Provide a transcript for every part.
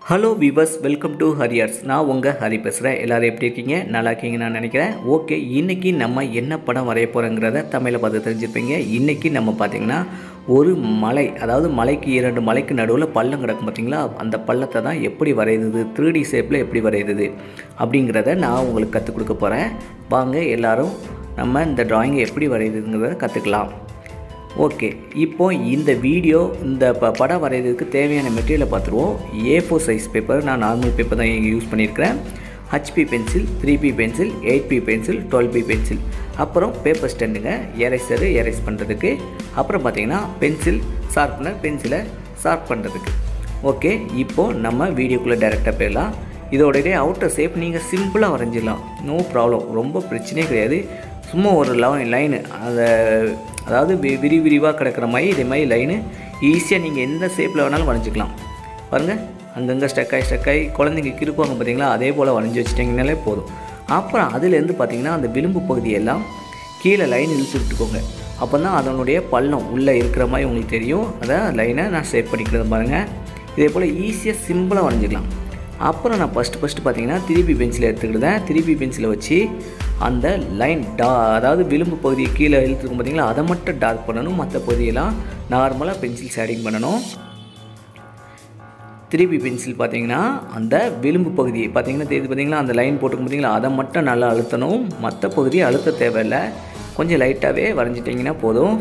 hello viewers welcome to ஹரியார்ஸ் நான் உங்கள் ஹரி பேசுகிறேன் எல்லோரும் எப்படி இருக்கீங்க நல்லா இருக்கீங்க நான் நினைக்கிறேன் ஓகே இன்றைக்கி நம்ம என்ன படம் வரைய போகிறோங்கிறத தமிழில் பார்த்து தெரிஞ்சுருப்பீங்க இன்றைக்கி நம்ம பார்த்திங்கன்னா ஒரு மலை அதாவது மலைக்கு இரண்டு மலைக்கு நடுவில் பள்ளம் கிடக்கும் பார்த்தீங்களா அந்த பள்ளத்தை தான் எப்படி வரையுது த்ரீ டி ஷேப்பில் எப்படி வரையுது அப்படிங்கிறத நான் உங்களுக்கு கற்றுக் கொடுக்க போகிறேன் வாங்க எல்லாரும் நம்ம இந்த டிராயிங்கை எப்படி வரையுதுங்கிறத கற்றுக்கலாம் ஓகே இப்போ இந்த வீடியோ இந்த ப படம் வரைகிறதுக்கு தேவையான மெட்டீரியலை பார்த்துருவோம் ஏ ஃபோர் சைஸ் பேப்பர் நான் நார்மல் பேப்பர் தான் இங்கே யூஸ் பண்ணியிருக்கிறேன் HB pencil three B pencil eight B pencil twelve B pencil அப்புறம் பேப்பர் ஸ்டாண்டுங்க எரேசரு எரேஸ் பண்ணுறதுக்கு அப்புறம் பார்த்தீங்கன்னா பென்சில் ஷார்ப்னர் பென்சிலை ஷார்ப் பண்ணுறதுக்கு ஓகே இப்போது நம்ம வீடியோக்குள்ளே டைரெக்டாக போயிடலாம் இதோடைய அவுட்டர் ஷேப் நீங்கள் சிம்பிளாக வரைஞ்சிடலாம் நோ ப்ராப்ளம் ரொம்ப பிரச்சனையே கிடையாது சும்மா ஒரு லைன் லைனு அதை அதாவது வி விரி விரிவாக கிடக்கிற மாதிரி இதே மாதிரி லைனு ஈஸியாக நீங்கள் எந்த ஷேப்பில் வேணாலும் வரைஞ்சிக்கலாம் பாருங்கள் அங்கங்கே ஸ்டக்காய் ஸ்டக்காய் குழந்தைங்க கிருப்பாங்க பார்த்தீங்களா அதே போல் வரைஞ்சி வச்சிட்டிங்கனாலே போதும் அப்புறம் அதுலேருந்து பார்த்தீங்கன்னா அந்த விளிம்பு பகுதியெல்லாம் கீழே லைன் இழுத்து விட்டுக்கோங்க அப்போ தான் அதனுடைய பள்ளம் உள்ளே இருக்கிற மாதிரி உங்களுக்கு தெரியும் அதை லைனை நான் சேவ் பண்ணிக்கிறது பாருங்கள் இதே போல் ஈஸியாக சிம்பிளாக வரைஞ்சிக்கலாம் அப்புறம் நான் ஃபஸ்ட்டு ஃபஸ்ட்டு பார்த்தீங்கன்னா திருப்பி பென்சிலை எடுத்துக்கிட்டேன் திருப்பி பென்சிலை வச்சு அந்த லைன் டா அதாவது விளிம்பு பகுதியை கீழே இழுத்துருக்கும் பார்த்தீங்களா அதை மட்டும் டார்க் பண்ணணும் மற்ற பகுதியெல்லாம் நார்மலாக பென்சில் ஷேடிங் பண்ணணும் திருப்பி பென்சில் பார்த்தீங்கன்னா அந்த விளிம்பு பகுதியை பார்த்தீங்கன்னா தெரியுது பார்த்தீங்களா அந்த லைன் போட்டுக்கும் பார்த்தீங்களா அதை மட்டும் நல்லா அழுத்தணும் மற்ற பகுதியை அழுத்த தேவையில்லை கொஞ்சம் லைட்டாகவே வரைஞ்சிட்டிங்கன்னா போதும்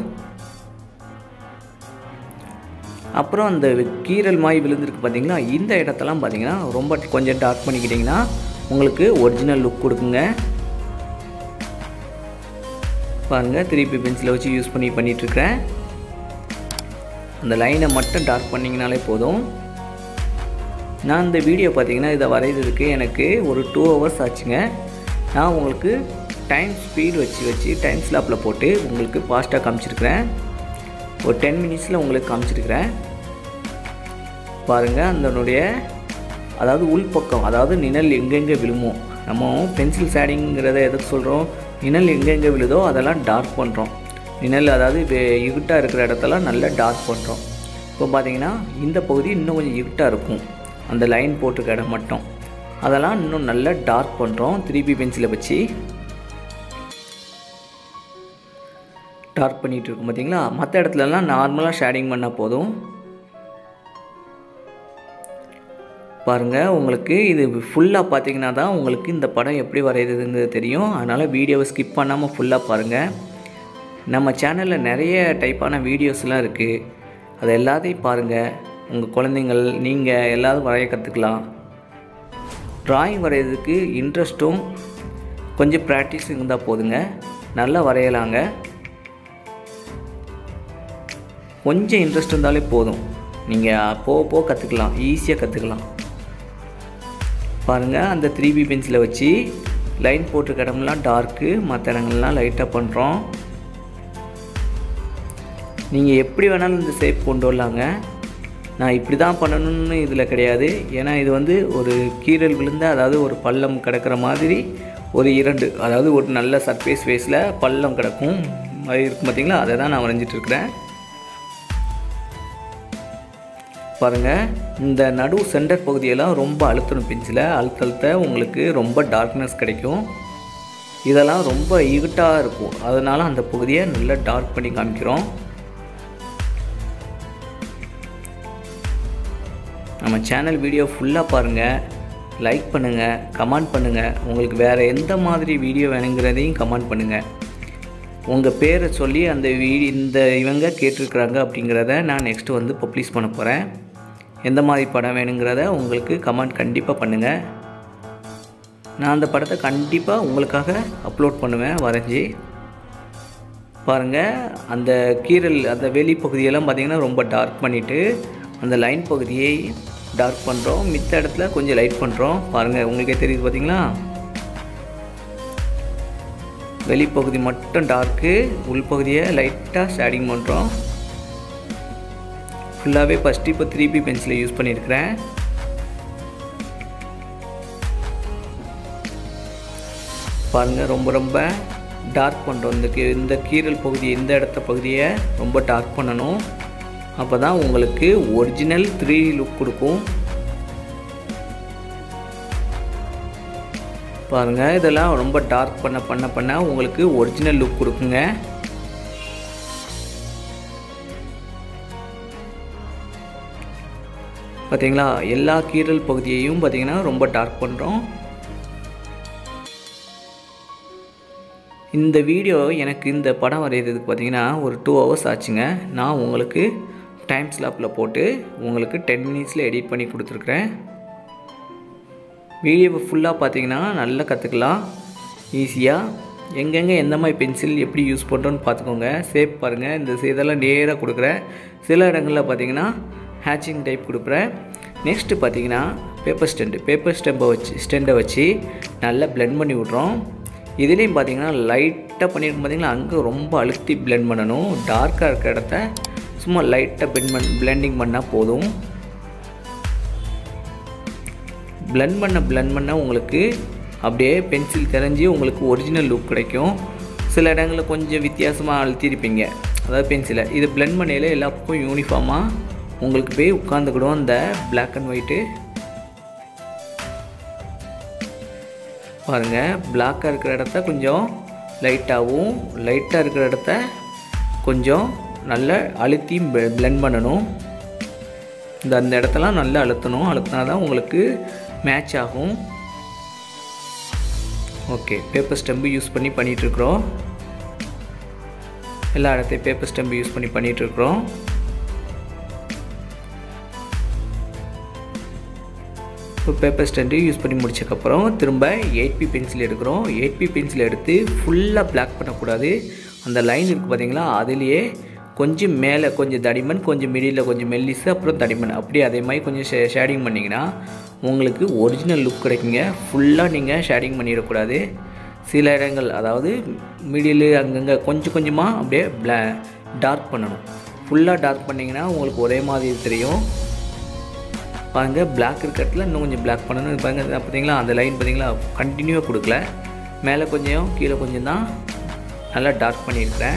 அப்புறம் அந்த கீரல் மாய் விழுந்திருக்கு பார்த்தீங்களா இந்த இடத்தெல்லாம் பார்த்தீங்கன்னா ரொம்ப கொஞ்சம் டார்க் பண்ணிக்கிட்டிங்கன்னா உங்களுக்கு ஒரிஜினல் லுக் கொடுக்குங்க பாருங்கள் திருப்பி பென்சிலை வச்சு யூஸ் பண்ணி பண்ணிகிட்ருக்கிறேன் அந்த லைனை மட்டும் டார்க் பண்ணிங்கனாலே போதும் நான் இந்த வீடியோ பார்த்தீங்கன்னா இதை வரைகிறதுக்கு எனக்கு ஒரு டூ ஹவர்ஸ் ஆச்சுங்க நான் உங்களுக்கு டைம் ஸ்பீட் வச்சு வச்சு டைம் ஸ்லாப்பில் போட்டு உங்களுக்கு ஃபாஸ்ட்டாக காமிச்சிருக்கிறேன் ஒரு டென் மினிட்ஸில் உங்களுக்கு காமிச்சிருக்கிறேன் பாருங்கள் அதனுடைய அதாவது உள்பக்கம் அதாவது நிழல் எங்கெங்கே விழுமோ நம்ம பென்சில் ஷேடிங்கிறத எதுக்கு சொல்கிறோம் நிழல் எங்கெங்கே விழுதோ அதெல்லாம் டார்க் பண்ணுறோம் நிழல் அதாவது இருட்டாக இருக்கிற இடத்தெல்லாம் நல்லா டார்க் பண்ணுறோம் இப்போ பார்த்தீங்கன்னா இந்த பகுதி இன்னும் கொஞ்சம் இருட்டாக இருக்கும் அந்த லைன் போட்டிருக்க இடம் மட்டும் அதெல்லாம் இன்னும் நல்லா டார்க் பண்ணுறோம் திருப்பி பென்சிலை வச்சு டார்க் பண்ணிகிட்டு இருக்கும் பார்த்தீங்களா மற்ற இடத்துலலாம் நார்மலாக ஷேடிங் பண்ணால் போதும் பாருங்கள் உங்களுக்கு இது ஃபுல்லாக பார்த்தீங்கன்னா தான் உங்களுக்கு இந்த படம் எப்படி வரையுதுங்கிறது தெரியும் அதனால் வீடியோவை ஸ்கிப் பண்ணாமல் ஃபுல்லாக பாருங்கள் நம்ம சேனலில் நிறைய டைப்பான வீடியோஸ்லாம் இருக்குது அது எல்லாத்தையும் பாருங்கள் உங்கள் குழந்தைங்கள் நீங்கள் எல்லோரும் வரைய கற்றுக்கலாம் ட்ராயிங் வரைகிறதுக்கு இன்ட்ரெஸ்ட்டும் கொஞ்சம் ப்ராக்டிஸ் இருந்தால் போதுங்க நல்லா வரையலாங்க கொஞ்சம் இன்ட்ரெஸ்ட் இருந்தாலே போதும் நீங்கள் போக போக கற்றுக்கலாம் ஈஸியாக கற்றுக்கலாம் பாருங்கள் அந்த த்ரீ பி பென்சிலை வச்சு லைன் போட்டிருக்க இடம்லாம் டார்க்கு மற்ற இடங்கள்லாம் லைட்டாக பண்ணுறோம் நீங்கள் எப்படி வேணாலும் இந்த ஷேப் கொண்டு வரலாங்க நான் இப்படி தான் பண்ணணும்னு இதில் கிடையாது ஏன்னா இது வந்து ஒரு கீரல் விழுந்த அதாவது ஒரு பள்ளம் கிடக்கிற மாதிரி ஒரு இரண்டு அதாவது ஒரு நல்ல சர்ஃபேஸ் ஃபேஸில் பள்ளம் கிடக்கும் அது இருக்கும் பார்த்தீங்களா அதை தான் நான் வரைஞ்சிட்ருக்கிறேன் பாருங்கள் இந்த நடு சென்டர் பகுதியெல்லாம் ரொம்ப அழுத்தணும் பென்சிலை அழுத்த அழுத்த உங்களுக்கு ரொம்ப டார்க்னஸ் கிடைக்கும் இதெல்லாம் ரொம்ப இருட்டாக இருக்கும் அதனால் அந்த பகுதியை நல்லா டார்க் பண்ணி காமிக்கிறோம் நம்ம சேனல் வீடியோ ஃபுல்லாக பாருங்கள் லைக் பண்ணுங்கள் கமெண்ட் பண்ணுங்கள் உங்களுக்கு வேறு எந்த மாதிரி வீடியோ வேணுங்கிறதையும் கமெண்ட் பண்ணுங்கள் உங்கள் பேரை சொல்லி அந்த வீடி இந்த இவங்க கேட்டிருக்கிறாங்க அப்படிங்கிறத நான் நெக்ஸ்ட்டு வந்து பப்ளிஷ் பண்ண போகிறேன் எந்த மாதிரி படம் வேணுங்கிறத உங்களுக்கு கமெண்ட் கண்டிப்பாக பண்ணுங்கள் நான் அந்த படத்தை கண்டிப்பாக உங்களுக்காக அப்லோட் பண்ணுவேன் வரைஞ்சி பாருங்கள் அந்த கீரல் அந்த வெளி பகுதியெல்லாம் பார்த்திங்கன்னா ரொம்ப டார்க் பண்ணிவிட்டு அந்த லைன் பகுதியை டார்க் பண்ணுறோம் மித்த இடத்துல கொஞ்சம் லைட் பண்ணுறோம் பாருங்கள் உங்களுக்கே தெரியுது பார்த்தீங்களா வெளிப்பகுதி மட்டும் டார்க்கு உள்பகுதியை லைட்டாக ஷேடிங் பண்ணுறோம் ஃபுல்லாகவே ஃபஸ்ட்டு இப்போ த்ரீ பி பென்சிலை யூஸ் பண்ணியிருக்கிறேன் பாருங்கள் ரொம்ப ரொம்ப டார்க் பண்ணுறோம் இந்த கீ இந்த கீரல் பகுதி இந்த இடத்த பகுதியை ரொம்ப டார்க் பண்ணணும் அப்போ தான் உங்களுக்கு ஒரிஜினல் த்ரீ லுக் கொடுக்கும் பாருங்கள் இதெல்லாம் ரொம்ப டார்க் பண்ண பண்ண பண்ண உங்களுக்கு ஒரிஜினல் லுக் கொடுக்குங்க பார்த்தீங்களா எல்லா கீரல் பகுதியையும் பார்த்தீங்கன்னா ரொம்ப டார்க் பண்ணுறோம் இந்த வீடியோ எனக்கு இந்த படம் வரைகிறதுக்கு பார்த்தீங்கன்னா ஒரு டூ ஹவர்ஸ் ஆச்சுங்க நான் உங்களுக்கு டைம் ஸ்லாப்பில் போட்டு உங்களுக்கு டென் மினிட்ஸில் எடிட் பண்ணி கொடுத்துருக்குறேன் வீடியோவை ஃபுல்லாக பார்த்தீங்கன்னா நல்லா கற்றுக்கலாம் ஈஸியாக எங்கெங்கே எந்த மாதிரி பென்சில் எப்படி யூஸ் பண்ணுறோன்னு பார்த்துக்கோங்க சேப் பாருங்கள் இந்த இதெல்லாம் நேராக கொடுக்குறேன் சில இடங்களில் பார்த்தீங்கன்னா ஹேச்சிங் டைப் கொடுக்குறேன் நெக்ஸ்ட்டு பார்த்தீங்கன்னா பேப்பர் ஸ்டெண்டு பேப்பர் ஸ்டெம்பை வச்சு ஸ்டெண்டை வச்சு நல்லா பிளெண்ட் பண்ணி விட்றோம் இதுலேயும் பார்த்தீங்கன்னா லைட்டாக பண்ணியிருக்கும் பார்த்தீங்கன்னா அங்கே ரொம்ப அழுத்தி பிளெண்ட் பண்ணணும் டார்க்காக இருக்க இடத்த சும்மா லைட்டாக பிளெண்ட் பண் பிளெண்டிங் பண்ணால் போதும் பிளெண்ட் பண்ண பிளெண்ட் பண்ண உங்களுக்கு அப்படியே பென்சில் தெரிஞ்சு உங்களுக்கு ஒரிஜினல் லுக் கிடைக்கும் சில இடங்களில் கொஞ்சம் வித்தியாசமாக அழுத்திருப்பீங்க அதாவது பென்சிலை இது பிளெண்ட் பண்ணையில் எல்லா பக்கம் யூனிஃபார்மாக உங்களுக்கு போய் உட்காந்துக்கிடும் இந்த பிளாக் அண்ட் ஒயிட்டு பாருங்கள் பிளாக்காக இருக்கிற இடத்த கொஞ்சம் லைட்டாகவும் லைட்டாக இருக்கிற இடத்த கொஞ்சம் நல்லா அழுத்தி பிளெண்ட் பண்ணணும் இந்த அந்த இடத்தெல்லாம் நல்லா அழுத்தணும் அழுத்தினா தான் உங்களுக்கு மேட்ச் ஆகும் ஓகே பேப்பர் ஸ்டெம்பு யூஸ் பண்ணி பண்ணிகிட்ருக்குறோம் எல்லா இடத்தையும் பேப்பர் ஸ்டெம்பு யூஸ் பண்ணி பண்ணிகிட்ருக்குறோம் இப்போ பேப்பர் ஸ்டெண்டு யூஸ் பண்ணி முடிச்சக்கப்புறம் திரும்ப எயிட் பி பென்சில் எடுக்கிறோம் எயிட் பி பென்சில் எடுத்து ஃபுல்லாக பிளாக் பண்ணக்கூடாது அந்த லைன் இருக்குது பார்த்தீங்களா அதுலேயே கொஞ்சம் மேலே கொஞ்சம் தடிமன் கொஞ்சம் மிடியில் கொஞ்சம் மெல்லிஸு அப்புறம் தடிமன் அப்படியே அதே மாதிரி கொஞ்சம் ஷே ஷேடிங் பண்ணிங்கன்னா உங்களுக்கு ஒரிஜினல் லுக் கிடைக்குங்க ஃபுல்லாக நீங்கள் ஷேடிங் பண்ணிடக்கூடாது சில இடங்கள் அதாவது மிடில் அங்கங்கே கொஞ்சம் கொஞ்சமாக அப்படியே பிளா டார்க் பண்ணணும் ஃபுல்லாக டார்க் பண்ணிங்கன்னா உங்களுக்கு ஒரே மாதிரி தெரியும் பாருங்கள் பிளாக் இருக்கிறதுல இன்னும் கொஞ்சம் பிளாக் பண்ணணும் பாருங்கள் பார்த்தீங்களா அந்த லைன் பார்த்தீங்களா கண்டினியூவாக கொடுக்கல மேலே கொஞ்சம் கீழே கொஞ்சம் தான் நல்லா டார்க் பண்ணியிருக்கிறேன்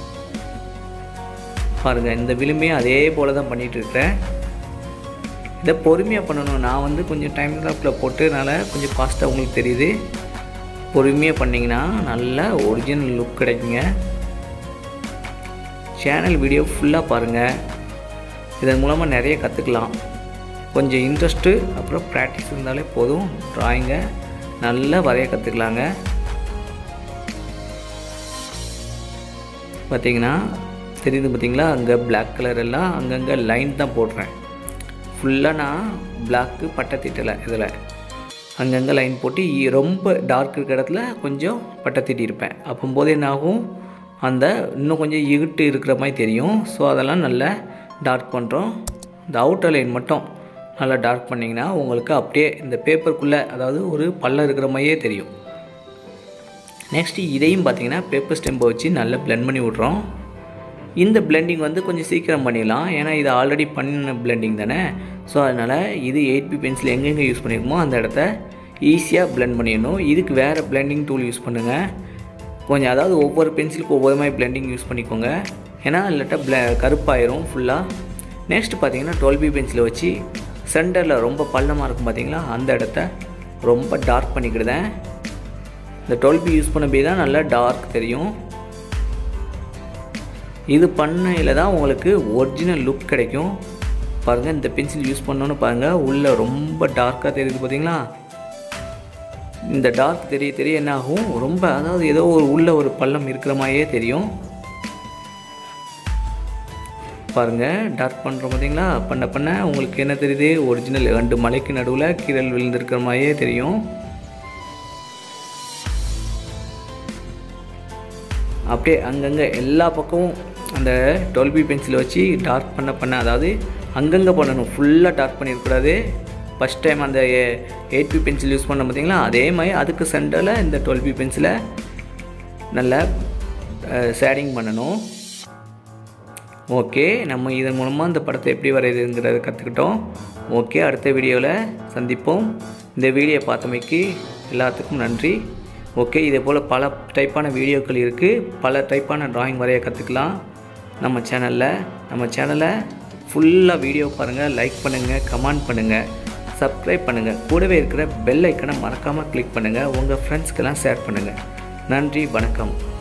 பாருங்கள் இந்த விளிம்பே அதே போல் தான் பண்ணிகிட்ருக்கிறேன் இதை பொறுமையாக பண்ணணும் நான் வந்து கொஞ்சம் டைம் லாப்பில் போட்டுனால கொஞ்சம் ஃபாஸ்ட்டாக உங்களுக்கு தெரியுது பொறுமையாக பண்ணிங்கன்னா நல்ல ஒரிஜினல் லுக் கிடைக்குங்க சேனல் வீடியோ ஃபுல்லாக பாருங்கள் இதன் மூலமாக நிறைய கற்றுக்கலாம் கொஞ்சம் இன்ட்ரெஸ்ட்டு அப்புறம் ப்ராக்டிஸ் இருந்தாலே போதும் ட்ராயிங்கை நல்லா வரைய கற்றுக்கலாங்க பார்த்தீங்கன்னா தெரியுது பார்த்தீங்களா அங்கே பிளாக் கலர் எல்லாம் அங்கங்கே லைன் தான் போடுறேன் ஃபுல்லாக நான் பிளாக்கு பட்டை திட்டலை இதில் அங்கங்கே லைன் போட்டு ரொம்ப டார்க் இருக்கிற இடத்துல கொஞ்சம் பட்டை திட்டியிருப்பேன் அப்போம்போது என்ன ஆகும் அந்த இன்னும் கொஞ்சம் இருட்டு இருக்கிற மாதிரி தெரியும் ஸோ அதெல்லாம் நல்லா டார்க் பண்ணுறோம் இந்த அவுட்டர் லைன் மட்டும் நல்லா டார்க் பண்ணிங்கன்னா உங்களுக்கு அப்படியே இந்த பேப்பருக்குள்ளே அதாவது ஒரு பள்ளம் இருக்கிற மாதிரியே தெரியும் நெக்ஸ்ட்டு இதையும் பார்த்தீங்கன்னா பேப்பர் ஸ்டெம்பை வச்சு நல்லா பிளெண்ட் பண்ணி விட்றோம் இந்த பிளெண்டிங் வந்து கொஞ்சம் சீக்கிரம் பண்ணிடலாம் ஏன்னா இது ஆல்ரெடி பண்ண பிளெண்டிங் தானே ஸோ அதனால் இது எயிட் பி பென்சில் எங்கெங்கே யூஸ் பண்ணியிருக்கோமோ அந்த இடத்த ஈஸியாக பிளெண்ட் பண்ணிடணும் இதுக்கு வேறு பிளெண்டிங் டூல் யூஸ் பண்ணுங்கள் கொஞ்சம் அதாவது ஒவ்வொரு பென்சிலுக்கு ஒவ்வொரு மாதிரி பிளெண்டிங் யூஸ் பண்ணிக்கோங்க ஏன்னா இல்லாட்டா பிள கருப்பாயிரும் ஃபுல்லாக நெக்ஸ்ட் பார்த்தீங்கன்னா டுவெல் பி பென்சிலை வச்சு சென்டரில் ரொம்ப பள்ளமாக இருக்கும் பார்த்தீங்களா அந்த இடத்த ரொம்ப டார்க் பண்ணிக்கிடுதேன் இந்த டுவெல் பி யூஸ் பண்ண போய் தான் நல்லா டார்க் தெரியும் இது பண்ணையில் தான் உங்களுக்கு ஒரிஜினல் லுக் கிடைக்கும் பாருங்கள் இந்த பென்சில் யூஸ் பண்ணோன்னு பாருங்கள் உள்ளே ரொம்ப டார்க்காக தெரியுது பார்த்தீங்களா இந்த டார்க் தெரிய தெரிய என்ன ஆகும் ரொம்ப அதாவது ஏதோ ஒரு உள்ள ஒரு பள்ளம் இருக்கிற மாதிரியே தெரியும் பாருங்கள் டார்க் பண்ணுறோம் பார்த்தீங்களா பண்ண பண்ண உங்களுக்கு என்ன தெரியுது ஒரிஜினல் ரெண்டு மலைக்கு நடுவில் கீரல் விழுந்திருக்கிற மாதிரியே தெரியும் அப்படியே அங்கங்கே எல்லா பக்கமும் அந்த டுவெல் பி பென்சிலை வச்சு டார்க் பண்ண பண்ண அதாவது அங்கங்கே பண்ணணும் ஃபுல்லாக டார்க் பண்ணிடக்கூடாது ஃபஸ்ட் டைம் அந்த எயிட் பி பென்சில் யூஸ் பண்ண பார்த்தீங்களா அதே மாதிரி அதுக்கு சென்டரில் இந்த டுவெல் பி பென்சிலை நல்லா ஷேடிங் பண்ணணும் ஓகே நம்ம இதன் மூலமாக இந்த படத்தை எப்படி வரையுதுங்கிறத கற்றுக்கிட்டோம் ஓகே அடுத்த வீடியோவில் சந்திப்போம் இந்த வீடியோ பார்த்தமைக்கு எல்லாத்துக்கும் நன்றி ஓகே இதே போல் பல டைப்பான வீடியோக்கள் இருக்குது பல டைப்பான ட்ராயிங் வரைய கற்றுக்கலாம் நம்ம சேனலில் நம்ம சேனலை ஃபுல்லாக வீடியோ பாருங்கள் லைக் பண்ணுங்கள் கமெண்ட் பண்ணுங்கள் சப்ஸ்கிரைப் பண்ணுங்கள் கூடவே இருக்கிற பெல் ஐக்கனை மறக்காமல் கிளிக் பண்ணுங்கள் உங்கள் ஃப்ரெண்ட்ஸ்க்கெல்லாம் ஷேர் பண்ணுங்கள் நன்றி வணக்கம்